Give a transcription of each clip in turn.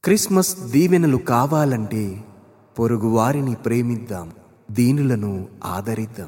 Christmas దీవెనలు కావాలంటే పొరుగువారిని ప్రేమిద్దాం దీనులను ఆదరిద్దాం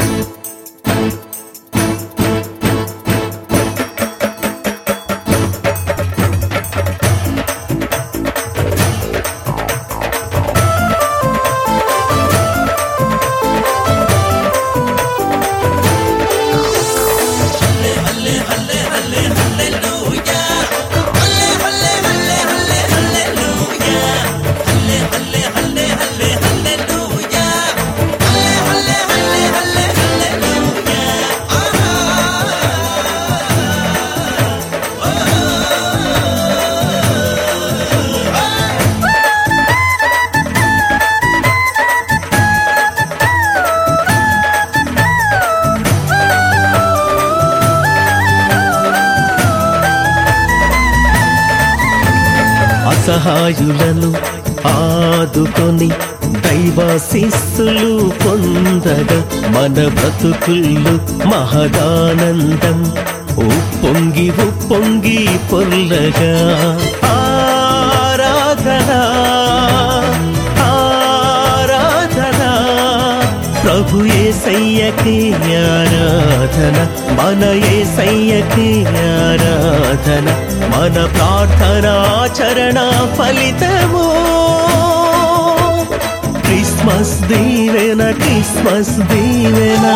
అసహాయులను ఆదుకొని దైవ శిస్సులు పొందగా మన బ్రతుకుళ్ళు మహదానందం ఉప్పొంగి ఉప్పొంగి పొల్లగా ఆరాధన ఆరాధన ప్రభు ఏసయ్యకి ఆరాధన మన ఏసయ్యకి ఆరాధన మన ప్రార్థనాచరణ ఫలితము క్రిస్మస్ దీవెన క్రిస్మస్ దీవెనా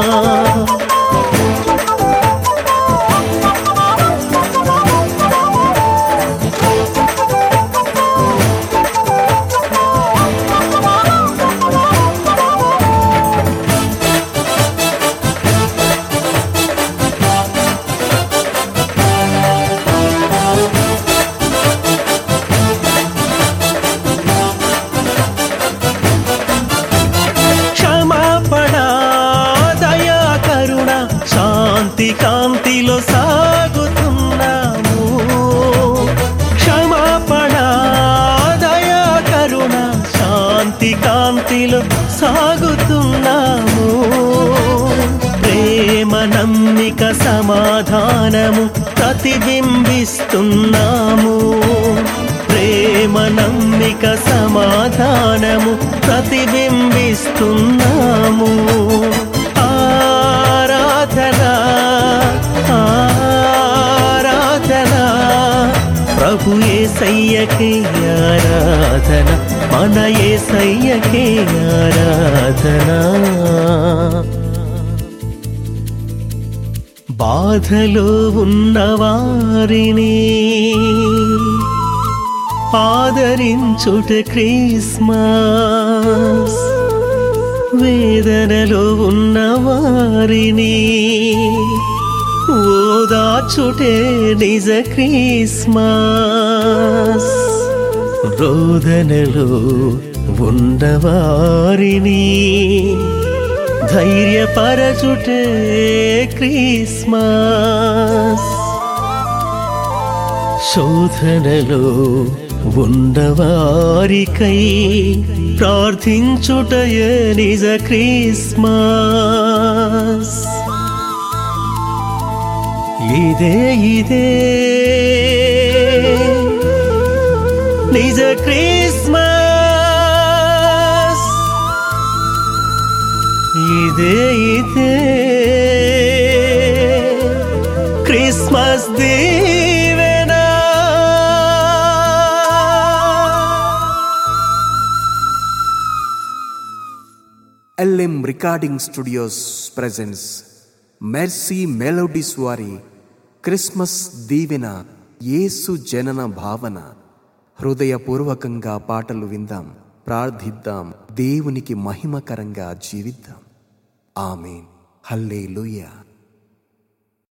క్షమాపణ దయా కరుణ శాంతి కాంతిలో సాగుతున్నాము క్షమాపణ దయా కరుణ శాంతి కాంతిలో సాగుతున్నాము ప్రేమ నమ్మిక సమాధానము ప్రతిబింబిస్తున్నాము ప్రేమ నమ్మిక సమాధానము ప్రతిబింబిస్తున్నాము ఆరాధన ఆరాధన ప్రభు ఏసయ్యకి ఆరాధన మన ఏసయ్యకి ఆరాధన బాధలో ఉన్నవారిని ఆదరించుట క్రిస్మస్ వేదనలో ఉన్నవారిని ఓదాచుటే నిజ క్రిస్మస్ రోదనలో ఉన్నవారిని ధైర్యపరచుటే క్రిస్మస్ శోధనలో ఉన్నవారికై ప్రార్థించుటయ నిజ క్రిస్మస్ ఇదే ఇదే నిజ క్రిస్మస్ ఇదే ఇదే క్రిస్మస్ దీవెనా L M recording studios presence mercy melodies వారి క్రిస్మస్ దీవెన యేసు జనన భావన హృదయపూర్వకంగా పాటలు విందాం ప్రార్థిద్దాం దేవునికి మహిమకరంగా జీవిద్దాం ఆమెన్ హల్లే